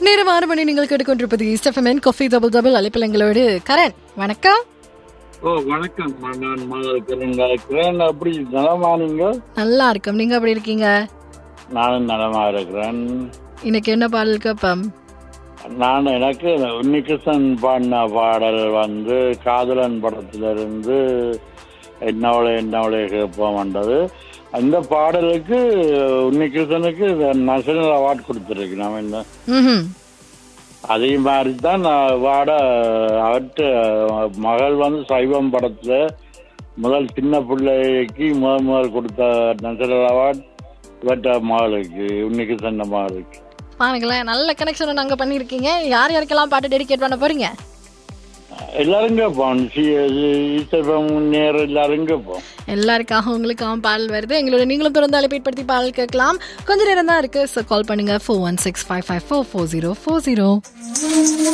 நேரம் ஆறு மணி நீங்கள் கேட்டுக்கொண்டிருப்பது இஸ்டஃபமென் காஃபி டபுள் டபுள் அழைப்பிலங்களோடு கரண் வணக்கம் ஓ வணக்கம் நான் இருக்கிறேன் அப்படி நலமா நீங்க நல்லா இருக்கும் நீங்க எப்படி இருக்கீங்க நானும் நலமா இருக்கிறேன் இன்னைக்கு என்ன பாடல் கேப்பம் நான் எனக்கு உன்னிகிருஷ்ணன் பாடின பாடல் வந்து காதலன் படத்திலிருந்து என்னவளே என்னவளே கேட்போம்ன்றது அந்த பாடலுக்கு உன்னிகிருஷ்ணனுக்கு நேஷனல் அவார்ட் கொடுத்துருக்கு நம்ம இந்த ம்ஹும். அதே மாதிரி தான் நான் வாட அவற்ற மகள் வந்து சைவம் படத்துல முதல் சின்ன பிள்ளைக்கு முதல் முதல் கொடுத்த நேஷனல் அவார்ட் இவற்ற மகளுக்கு இன்னைக்கு சொன்ன மகளுக்கு பாருங்களேன் நல்ல கனெக்ஷன் நாங்க பண்ணிருக்கீங்க யார் யாருக்கெல்லாம் பாட்டு டெடிகேட் பண்ண போறீங்க எல்லாரும் கேட்போம் ஈஸ்வரம் நேர் எல்லாரும் கேட்போம் எல்லாருக்காக உங்களுக்காகவும் பாடல் வருது எங்களோட நீங்களும் தொடர்ந்து அழைப்பேற்படுத்தி பாடல் கேட்கலாம் கொஞ்ச நேரம் தான் இருக்கு ஸோ கால் பண்ணுங்க four one six five five four four zero four zero